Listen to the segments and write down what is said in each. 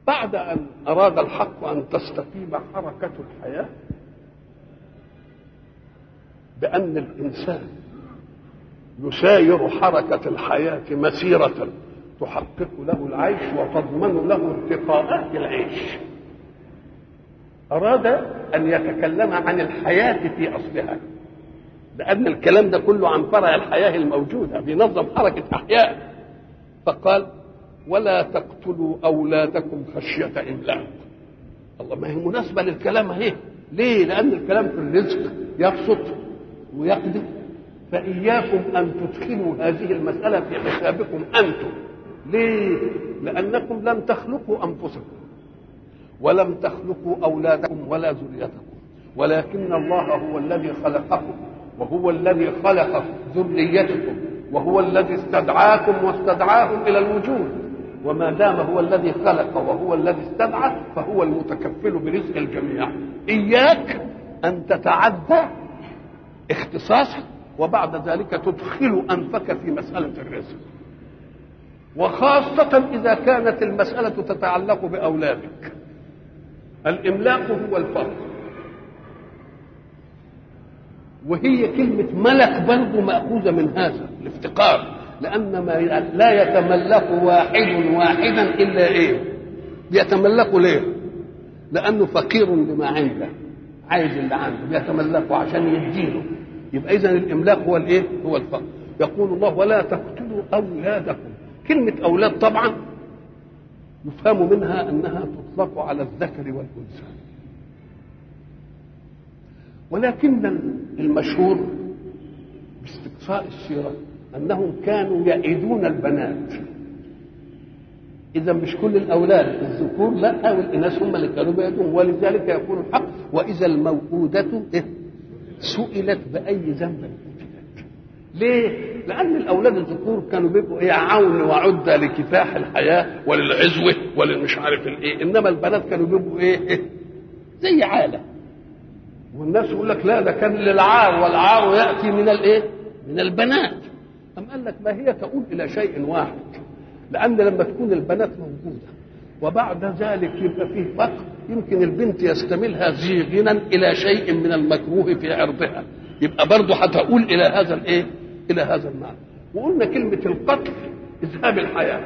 بعد أن أراد الحق أن تستقيم حركة الحياة بأن الإنسان يساير حركة الحياة مسيرة تحقق له العيش وتضمن له ارتقاءات العيش أراد أن يتكلم عن الحياة في أصلها لأن الكلام ده كله عن فرع الحياة الموجودة بينظم حركة أحياء فقال ولا تقتلوا أولادكم خشية إملاق الله ما هي مناسبة للكلام اهي ليه؟ لأن الكلام في الرزق يبسط ويقدر فإياكم أن تدخلوا هذه المسألة في حسابكم أنتم ليه؟ لأنكم لم تخلقوا أنفسكم ولم تخلقوا أولادكم ولا ذريتكم ولكن الله هو الذي خلقكم وهو الذي خلق ذريتكم وهو الذي استدعاكم واستدعاهم إلى الوجود وما دام هو الذي خلق وهو الذي استدعى فهو المتكفل برزق الجميع إياك أن تتعدى اختصاصك وبعد ذلك تدخل أنفك في مسألة الرزق وخاصة إذا كانت المسألة تتعلق بأولادك الإملاق هو الفقر وهي كلمة ملك برضه مأخوذة من هذا الافتقار لأن ما لا يتملك واحد واحدا إلا إيه؟ بيتملكه ليه؟ لأنه فقير لما عنده عايز اللي عنده بيتملكه عشان يديله يبقى إذا الإملاك هو الإيه؟ هو الفقر يقول الله ولا تقتلوا أولادكم كلمة أولاد طبعا يفهم منها أنها تطلق على الذكر والأنثى ولكن المشهور باستقصاء السيرة أنهم كانوا يئدون البنات إذا مش كل الأولاد الذكور لا والإناث هم اللي كانوا بيئدون ولذلك يقول الحق وإذا الموءودة سئلت بأي ذنب قتلت ليه؟ لأن الأولاد الذكور كانوا بيبقوا إيه عون وعدة لكفاح الحياة وللعزوة وللمش عارف الإيه إنما البنات كانوا بيبقوا إيه, إيه؟ زي عالة والناس يقول لك لا ده كان للعار والعار يأتي من الإيه؟ من البنات أم قال لك ما هي تؤول إلى شيء واحد لأن لما تكون البنات موجودة وبعد ذلك يبقى فيه فقر يمكن البنت يستملها زيغنا إلى شيء من المكروه في عرضها يبقى برضه هتقول إلى هذا الإيه؟ إلى هذا المعنى وقلنا كلمة القتل إذهاب الحياة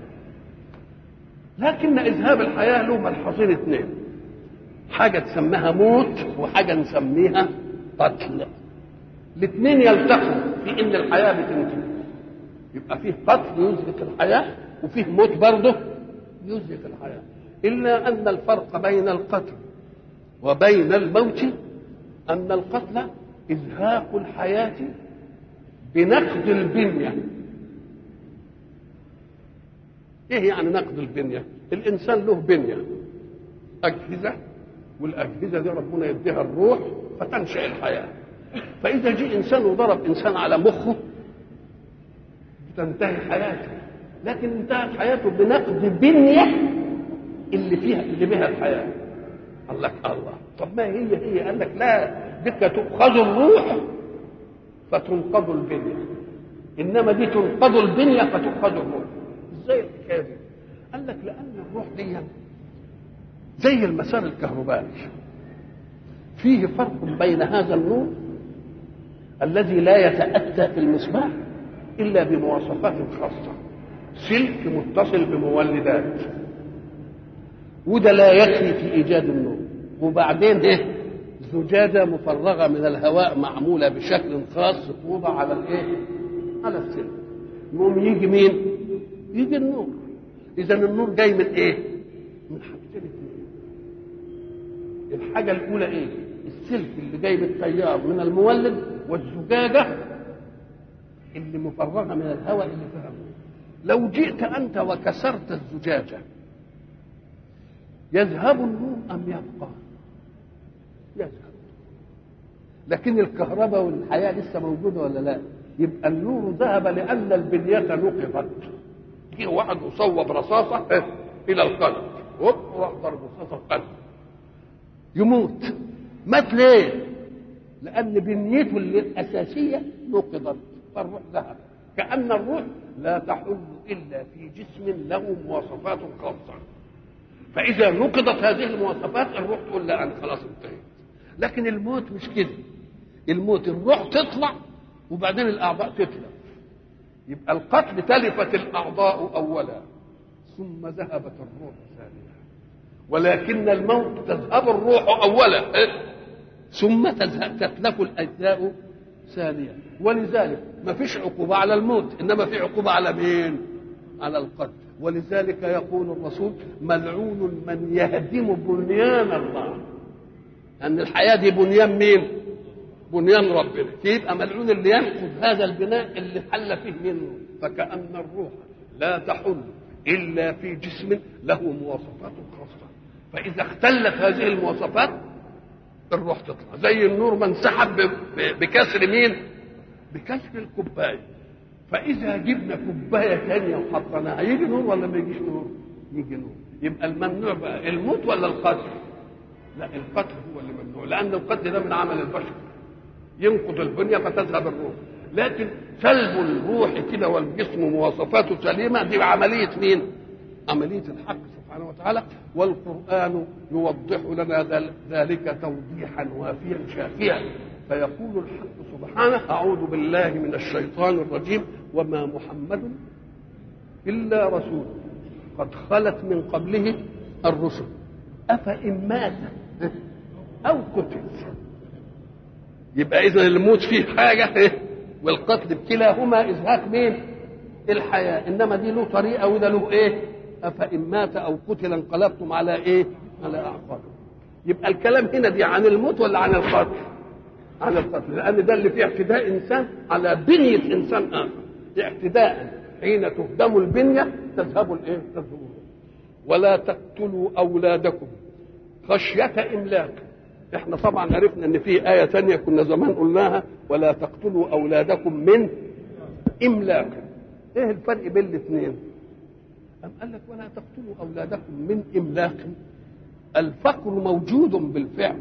لكن إذهاب الحياة له ملحظين اثنين حاجة تسميها موت وحاجة نسميها قتل الاثنين يلتقوا في ان الحياه بتنتهي يبقى فيه قتل يزهق الحياه وفيه موت برضه يزهق الحياه الا ان الفرق بين القتل وبين الموت ان القتل ازهاق الحياه بنقد البنيه ايه يعني نقد البنيه الانسان له بنيه اجهزه والاجهزه دي ربنا يديها الروح فتنشا الحياه فإذا جه إنسان وضرب إنسان على مخه تنتهي حياته لكن انتهت حياته بنقد بنية اللي فيها اللي بها الحياة قال لك الله طب ما هي هي قال لك لا بك تؤخذ الروح فتنقض البنية إنما دي تنقض البنية فتؤخذ الروح ازاي الحكاية دي؟ قال لك لأن الروح دي زي المسار الكهربائي فيه فرق بين هذا النور الذي لا يتأتى في المصباح إلا بمواصفات خاصة سلك متصل بمولدات وده لا يكفي في إيجاد النور وبعدين إيه زجاجة مفرغة من الهواء معمولة بشكل خاص توضع على الإيه على السلك المهم يجي مين يجي النور إذا النور جاي من إيه من حاجتين اثنين الحاجة الأولى إيه السلك اللي جاي بالتيار من المولد والزجاجة اللي مفرغة من الهواء اللي فيها لو جئت أنت وكسرت الزجاجة يذهب النور أم يبقى يذهب لكن الكهرباء والحياة لسه موجودة ولا لا يبقى النور ذهب لأن البنية نقضت جه واحد وصوب رصاصة إلى القلب هوب راح ضرب رصاصة القلب يموت مات ليه؟ لأن بنيته الأساسية نقضت فالروح ذهب كأن الروح لا تحل إلا في جسم له مواصفات خاصة فاذا نقضت هذه المواصفات الروح تقول لا انا خلاص انتهيت لكن الموت مش كده الموت الروح تطلع وبعدين الاعضاء تتلف يبقى القتل تلفت الاعضاء اولا ثم ذهبت الروح ثانيا ولكن الموت تذهب الروح اولا ثم تتلف الاجزاء ثانيا ولذلك ما فيش عقوبه على الموت انما في عقوبه على مين على القتل ولذلك يقول الرسول ملعون من يهدم بنيان الله ان الحياه دي بنيان مين بنيان ربنا يبقى ملعون اللي ينقض هذا البناء اللي حل فيه منه فكأن الروح لا تحل إلا في جسم له مواصفات خاصة فإذا اختلت هذه المواصفات الروح تطلع زي النور ما انسحب بكسر مين؟ بكسر الكوباية فإذا جبنا كوباية ثانية وحطيناها يجي نور ولا ما يجيش نور؟ يجي نور يبقى الممنوع بقى الموت ولا القتل؟ لا القتل هو اللي ممنوع لأن القتل ده من عمل البشر ينقض البنية فتذهب الروح لكن سلب الروح كده والجسم مواصفاته سليمة دي عملية مين؟ عملية الحق سبحانه وتعالى والقرآن يوضح لنا ذلك توضيحا وافيا شافيا فيقول الحق سبحانه أعوذ بالله من الشيطان الرجيم وما محمد إلا رسول قد خلت من قبله الرسل أفإن مات أو قتل يبقى اذا الموت فيه حاجه ايه والقتل كلاهما ازهاق مين الحياه انما دي له طريقه وده له ايه افان مات او قتل انقلبتم على ايه على اعقابكم يبقى الكلام هنا دي عن الموت ولا عن القتل عن القتل لان ده اللي فيه اعتداء انسان على بنيه انسان اخر اعتداء حين تهدم البنيه تذهب الايه تذهب ولا تقتلوا اولادكم خشيه املاك احنا طبعا عرفنا ان في آية تانية كنا زمان قلناها ولا تقتلوا أولادكم من إملاق ايه الفرق بين الاثنين أم قال لك ولا تقتلوا أولادكم من إملاق الفقر موجود بالفعل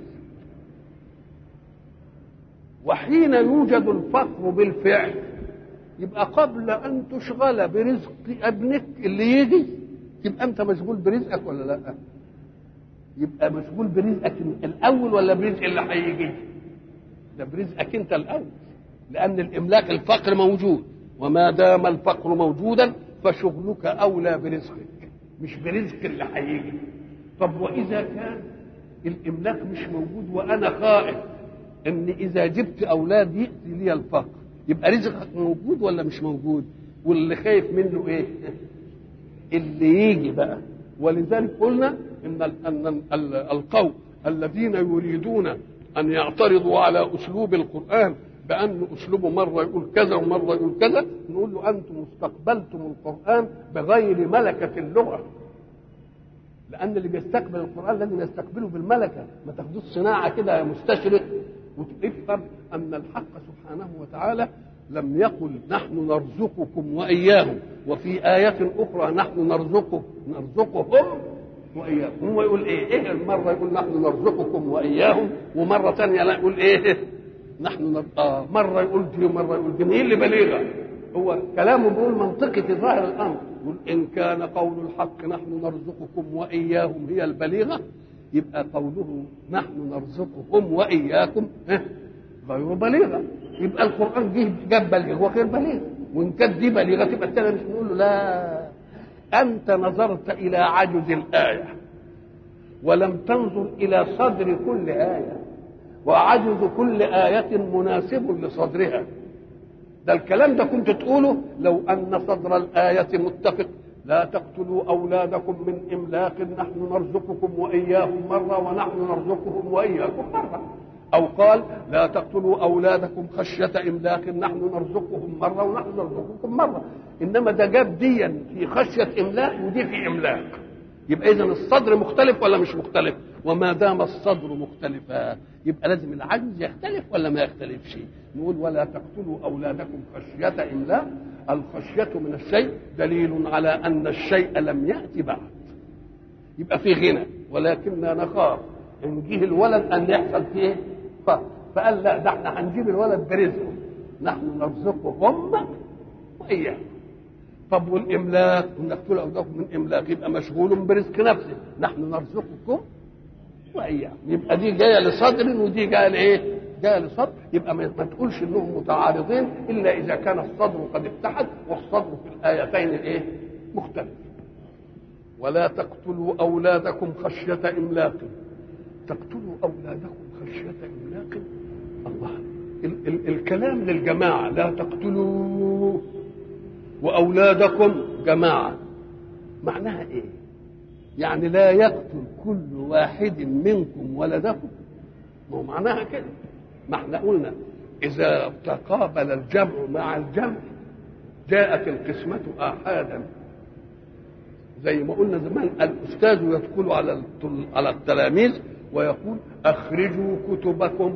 وحين يوجد الفقر بالفعل يبقى قبل أن تشغل برزق ابنك اللي يجي تبقى أنت مشغول برزقك ولا لأ؟ يبقى مشغول برزقك الاول ولا برزق اللي هيجي ده برزقك انت الاول لان الاملاك الفقر موجود وما دام الفقر موجودا فشغلك اولى برزقك مش برزق اللي هيجي طب واذا كان الاملاك مش موجود وانا خائف ان اذا جبت اولاد ياتي لي الفقر يبقى رزقك موجود ولا مش موجود واللي خايف منه ايه اللي يجي بقى ولذلك قلنا ان ان القوم الذين يريدون ان يعترضوا على اسلوب القران بان اسلوبه مره يقول كذا ومره يقول كذا نقول له انتم استقبلتم القران بغير ملكه اللغه لان اللي بيستقبل القران لازم يستقبله بالملكه ما تاخدوش صناعه كده يا مستشرق وتفهم ان الحق سبحانه وتعالى لم يقل نحن نرزقكم واياهم وفي آية أخرى نحن نرزقه نرزقهم وإياكم هو يقول إيه؟ إيه مرة يقول نحن نرزقكم وإياهم ومرة ثانية لا يقول إيه؟ نحن نر... آه مرة يقول دي ومرة يقول دي مين اللي بليغة؟ هو كلامه بيقول منطقي في ظاهر الأمر يقول إن كان قول الحق نحن نرزقكم وإياهم هي البليغة يبقى قوله نحن نرزقكم وإياكم غير بليغة يبقى القرآن جه جاب بليغ وغير بليغ وان كانت دي بليغه تبقى الثانيه مش نقول له لا انت نظرت الى عجز الايه ولم تنظر الى صدر كل ايه وعجز كل ايه مناسب لصدرها ده الكلام ده كنت تقوله لو ان صدر الايه متفق لا تقتلوا اولادكم من املاق نحن نرزقكم واياهم مره ونحن نرزقهم واياكم مره أو قال لا تقتلوا أولادكم خشية إملاق نحن نرزقهم مرة ونحن نرزقكم مرة إنما ده جاب ديا في خشية إملاق ودي في إملاق يبقى إذا الصدر مختلف ولا مش مختلف وما دام الصدر مختلفا يبقى لازم العجز يختلف ولا ما يختلفش نقول ولا تقتلوا أولادكم خشية إملاق الخشية من الشيء دليل على أن الشيء لم يأتي بعد يبقى في غنى ولكننا نخاف ان جه الولد ان يحصل فيه فقال لا ده احنا هنجيب الولد برزقه نحن نرزقهم واياكم طب والاملاك نقتل اولادكم من املاك يبقى مشغول برزق نفسه نحن نرزقكم واياكم يبقى دي جايه لصدر ودي جايه لايه؟ جايه لصدر يبقى ما تقولش انهم متعارضين الا اذا كان الصدر قد اتحد والصدر في الايتين الايه؟ مختلف ولا تقتلوا اولادكم خشيه املاق تقتلوا اولادكم خشيه املاق الله ال- ال- الكلام للجماعه لا تقتلوا واولادكم جماعه معناها ايه يعني لا يقتل كل واحد منكم ولدكم ما هو معناها كده ما احنا قلنا اذا تقابل الجمع مع الجمع جاءت القسمة آحادا زي ما قلنا زمان الأستاذ يدخل على الطل- على التلاميذ ويقول أخرجوا كتبكم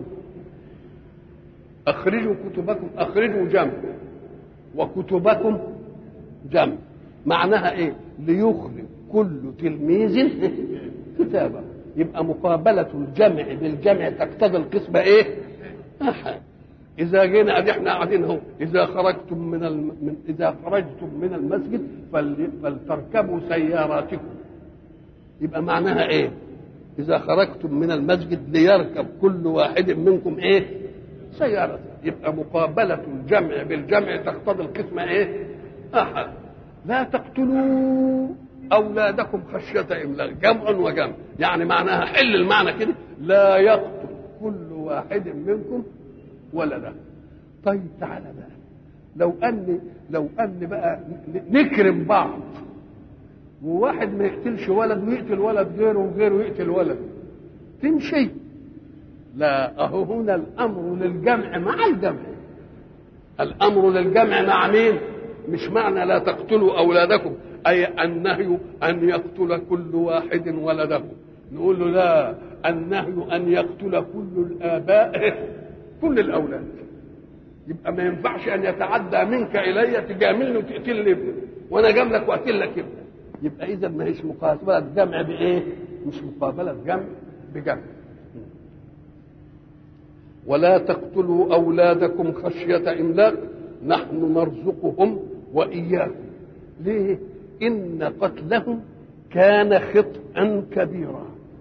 أخرجوا كتبكم أخرجوا جمع وكتبكم جمع معناها إيه؟ ليخرج كل تلميذ كتابه يبقى مقابلة الجمع بالجمع تقتضي القسمة إيه؟ أحد إذا جينا أدي إحنا قاعدين أهو إذا خرجتم من, الم... من إذا خرجتم من المسجد فل... فلتركبوا سياراتكم يبقى معناها إيه؟ إذا خرجتم من المسجد ليركب كل واحد منكم إيه؟ سيارة يبقى مقابلة الجمع بالجمع تقتضي القسمة إيه؟ أحد لا تقتلوا أولادكم خشية إملاق جمع وجمع يعني معناها حل المعنى كده لا يقتل كل واحد منكم ولدا طيب تعالى بقى لو ان لو ان بقى نكرم بعض وواحد ما يقتلش ولد ويقتل ولد غيره وغيره يقتل ولد تمشي لا اهو هنا الامر للجمع مع الجمع الامر للجمع مع مين مش معنى لا تقتلوا اولادكم اي النهي ان يقتل كل واحد ولده نقول له لا النهي ان يقتل كل الاباء كل الاولاد يبقى ما ينفعش ان يتعدى منك الي تجاملني وتقتل لي ابني وانا جاملك واقتل لك ابنك يبقى اذا ما هيش مقابله جمع بايه؟ مش مقابله جمع بجمع ولا تقتلوا اولادكم خشيه املاق نحن نرزقهم واياكم ليه؟ ان قتلهم كان خطئا كبيرا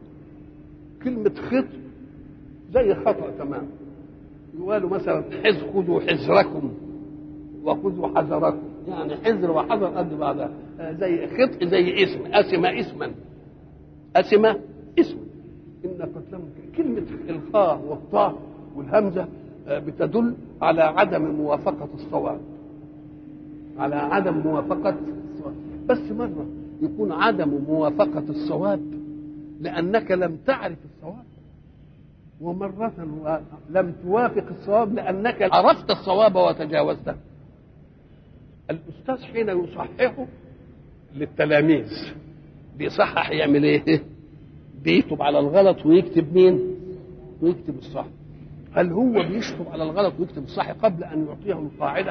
كلمه خطء زي خطا تمام يقالوا مثلا حز خذوا حذركم وخذوا حذركم يعني حذر وحذر قد بعضها زي خطء زي اسم اسم اسما اسم اسم ان قتلهم كلمه الخاء والطاء والهمزه بتدل على عدم موافقه الصواب على عدم موافقه الصواب بس مره يكون عدم موافقه الصواب لانك لم تعرف الصواب ومرة لم توافق الصواب لأنك عرفت الصواب وتجاوزته الأستاذ حين يصححه للتلاميذ بيصحح يعمل ايه بيكتب على الغلط ويكتب مين ويكتب الصح هل هو بيشطب على الغلط ويكتب الصح قبل أن يعطيه القاعدة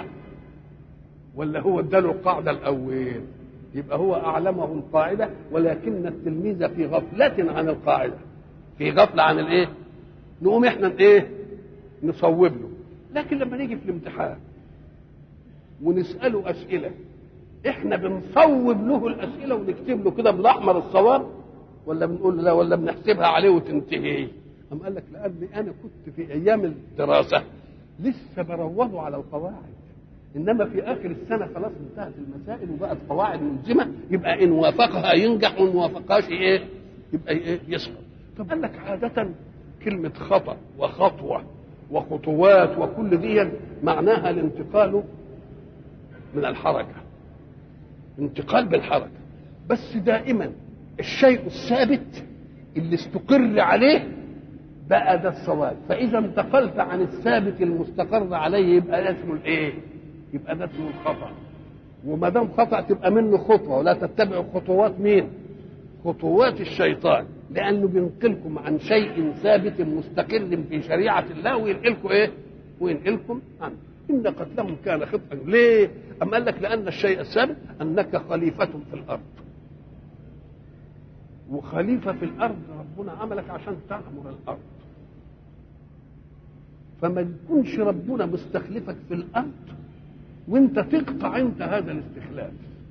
ولا هو اداله القاعدة الأول يبقى هو أعلمه القاعدة ولكن التلميذ في غفلة عن القاعدة في غفلة عن الايه نقوم احنا ايه نصوب له لكن لما نيجي في الامتحان ونساله اسئله احنا بنصوب له الاسئله ونكتب له كده بالاحمر الصواب ولا بنقول له لا ولا بنحسبها عليه وتنتهي أم قال لك لأني أنا كنت في أيام الدراسة لسه بروضوا على القواعد إنما في آخر السنة خلاص انتهت المسائل وبقت قواعد ملزمة يبقى إن وافقها ينجح وإن وافقهاش إيه يبقى إيه يسقط طب قال لك عادة كلمة خطأ وخطوة وخطوات وكل دي معناها الانتقال من الحركة انتقال بالحركة بس دائما الشيء الثابت اللي استقر عليه بقى ده الصواب فإذا انتقلت عن الثابت المستقر عليه يبقى ده اسمه الايه؟ يبقى ده اسمه الخطأ وما دام خطأ تبقى منه خطوة ولا تتبعوا خطوات مين؟ خطوات الشيطان لانه بينقلكم عن شيء ثابت مستقر في شريعه الله وينقلكم ايه؟ وينقلكم عنه ان قتلهم كان خطأ ليه؟ أم قال لك لأن الشيء الثابت أنك خليفة في الأرض وخليفة في الأرض ربنا عملك عشان تعمر الأرض فما يكونش ربنا مستخلفك في الأرض وانت تقطع انت هذا الاستخلاف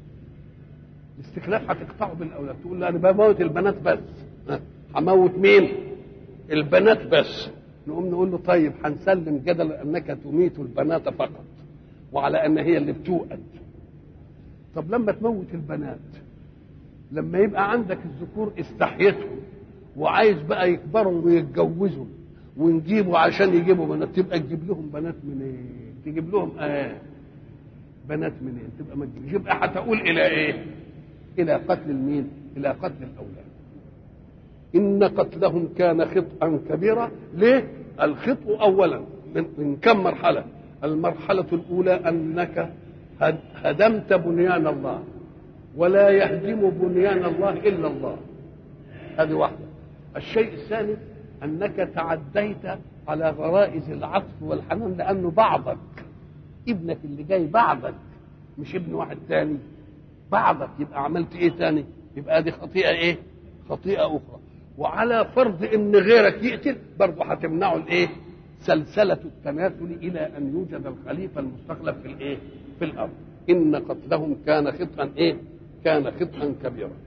الاستخلاف هتقطعه بالاولاد تقول له انا بموت البنات بس ها، هموت مين البنات بس نقوم نقول له طيب هنسلم جدل انك تميت البنات فقط وعلى ان هي اللي بتوأد طب لما تموت البنات لما يبقى عندك الذكور استحيتهم وعايز بقى يكبروا ويتجوزوا ونجيبوا عشان يجيبوا بنات تبقى تجيب لهم بنات منين؟ تجيب لهم اه بنات منين؟ تبقى ما تجيبش يبقى هتقول الى ايه؟ الى قتل المين؟ الى قتل الاولاد. ان قتلهم كان خطئا كبيرا، ليه؟ الخطء اولا من, من كم مرحله؟ المرحله الاولى انك هد- هدمت بنيان الله ولا يهدم بنيان الله الا الله. هذه واحده. الشيء الثاني انك تعديت على غرائز العطف والحنان لانه بعضك ابنك اللي جاي بعضك مش ابن واحد تاني بعضك يبقى عملت ايه تاني يبقى دي خطيئه ايه خطيئه اخرى وعلى فرض ان غيرك يقتل برضه هتمنعه الايه سلسله التناسل الى ان يوجد الخليفه المستخلف في الايه في الارض ان قتلهم كان خطئا ايه كان خطئا كبيرا